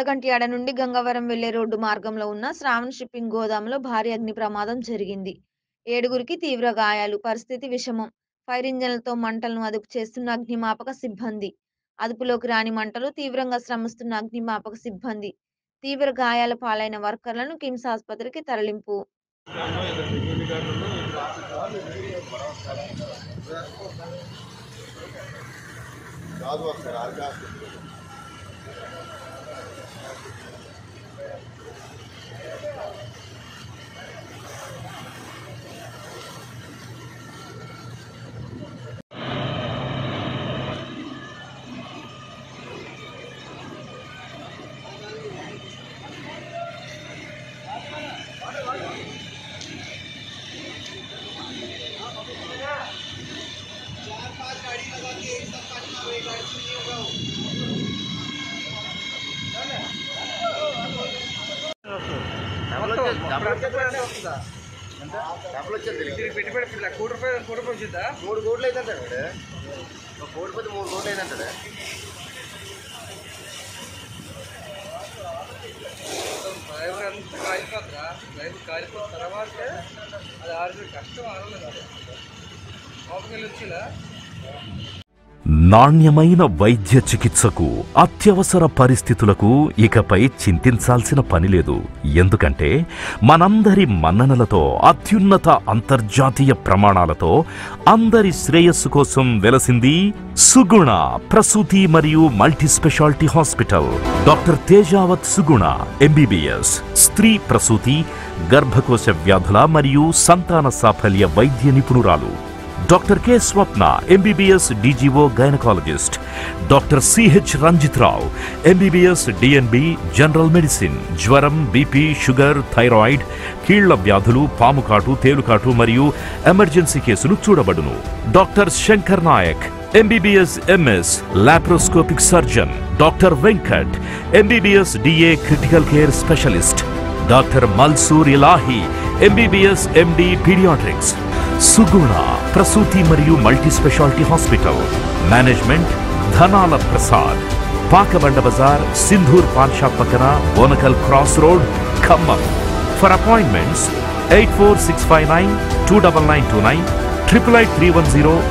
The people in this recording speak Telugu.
అడగంటియాడ నుండి గంగవరం వెళ్లే రోడ్డు మార్గంలో ఉన్న శ్రావణ్ షిప్పింగ్ గోదాంలో భారీ అగ్ని ప్రమాదం జరిగింది ఏడుగురికి తీవ్ర గాయాలు పరిస్థితి విషమం ఫైర్ ఇంజన్లతో మంటలను అదుపు చేస్తున్న అగ్నిమాపక సిబ్బంది అదుపులోకి రాని మంటలు తీవ్రంగా శ్రమిస్తున్న అగ్నిమాపక సిబ్బంది తీవ్ర గాయాల పాలైన వర్కర్లను కిమ్స్ ఆసుపత్రికి తరలింపు కాదు ఒకసారి ఆర్గా డబ్బులు వచ్చేది దీనికి పెట్టుబడి ఇప్పుడు కోటి రూపాయలు కోటి రూపాయలు వచ్చిందా మూడు కోట్లు అయితే అంటాడు ఒక కోటి పోతే మూడు కోట్లు అయితే అంటాడు డ్రైవర్ అంతా కాలిపోతుందా డ్రైవర్ కాలిపోయిన తర్వాత అది ఆరు కష్టం ఆడలేదు లోపలికి వచ్చిందా నాణ్యమైన వైద్య చికిత్సకు అత్యవసర పరిస్థితులకు ఇకపై చింతించాల్సిన పని లేదు ఎందుకంటే మనందరి మన్ననలతో అత్యున్నత అంతర్జాతీయ ప్రమాణాలతో అందరి శ్రేయస్సు కోసం వెలసింది సుగుణ ప్రసూతి మరియు multi speciality hospital doctor Tejavath Suguna MBBS స్త్రీ ప్రసూతి గర్భకోశ వ్యాధుల మరియు సంతాన సాఫల్య వైద్య నిపుణురాలు doctor K Swapna MBBS DGO gynaecologist doctor CH Ranjith Rao MBBS DNB general medicine జ్వరం బీపీ షుగర్ థైరాయిడ్ కీళ్ల వ్యాధులు పాముకాటు తేలుకాటు మరియు ఎమర్జెన్సీ కేసులు చూడబడును doctor Shankar Nayak MBBS MS laparoscopic surgeon doctor Venkat MBBS DA critical care specialist doctor Malsur Ilahi MBBS MD paediatrics Suguna ప్రసూతి మరియు multi speciality hospital management Dhanala Prasad Pakabanda బజార్ సింధూర్ పాన్ షాప్ పక్కన Bonakal cross road Khammam for appointments eight four six five nine two double nine two nine triple eight three one zero